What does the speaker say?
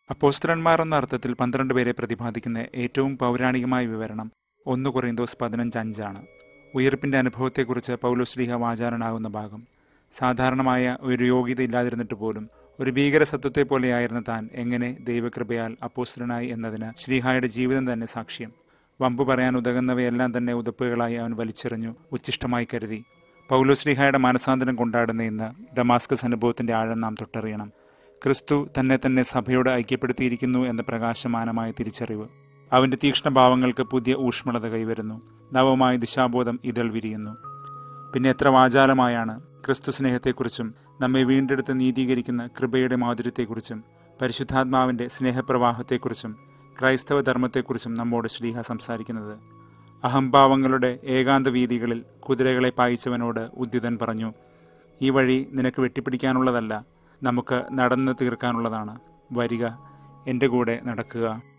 അപ്പോസ്തലന്മാർ എന്ന അർത്ഥത്തിൽ പന്ത്രണ്ട് പേരെ പ്രതിപാദിക്കുന്ന ഏറ്റവും പൗരാണികമായ വിവരണം ഒന്ന് കൊറിന്തോസ് പതിനഞ്ച് അഞ്ചാണ് ഉയർപ്പിന്റെ അനുഭവത്തെക്കുറിച്ച് പൗലോശ്ലീഹ വാചാരനാകുന്ന ഭാഗം സാധാരണമായ ഒരു യോഗ്യത ഇല്ലാതിരുന്നിട്ട് പോലും ഒരു ഭീകര സത്വത്തെ പോലെയായിരുന്ന താൻ എങ്ങനെ ദൈവകൃപയാൽ അപ്പോസ്തലനായി എന്നതിന് ശ്രീഹായുടെ ജീവിതം തന്നെ സാക്ഷ്യം വമ്പു പറയാൻ ഉതകുന്നവയെല്ലാം തന്നെ ഉതപ്പുകളായി അവൻ വലിച്ചെറിഞ്ഞു ഉച്ഛിഷ്ടമായി കരുതി പൗലോശ്രീഹായുടെ മാനസാന്തരം കൊണ്ടാടുന്ന ഇന്ന് ഡമാസ്കസ് അനുഭവത്തിന്റെ ആഴം നാം തൊട്ടറിയണം ക്രിസ്തു തന്നെ തന്നെ സഭയോട് ഐക്യപ്പെടുത്തിയിരിക്കുന്നു എന്ന പ്രകാശമാനമായ തിരിച്ചറിവ് അവന്റെ തീക്ഷ്ണഭാവങ്ങൾക്ക് പുതിയ ഊഷ്മളത കൈവരുന്നു നവമായ ദിശാബോധം ഇതൾ വിരിയുന്നു പിന്നെ എത്ര വാചാലമായാണ് ക്രിസ്തു സ്നേഹത്തെക്കുറിച്ചും നമ്മെ വീണ്ടെടുത്ത് നീതീകരിക്കുന്ന കൃപയുടെ മാധുര്യത്തെക്കുറിച്ചും പരിശുദ്ധാത്മാവിന്റെ സ്നേഹപ്രവാഹത്തെക്കുറിച്ചും ക്രൈസ്തവ ധർമ്മത്തെക്കുറിച്ചും നമ്മോട് ശ്ലീഹ സംസാരിക്കുന്നത് അഹംഭാവങ്ങളുടെ ഏകാന്ത വീതികളിൽ കുതിരകളെ പായിച്ചവനോട് ഉദ്യുതൻ പറഞ്ഞു ഈ വഴി നിനക്ക് വെട്ടിപ്പിടിക്കാനുള്ളതല്ല നമുക്ക് നടന്ന് തീർക്കാനുള്ളതാണ് വരിക എൻ്റെ കൂടെ നടക്കുക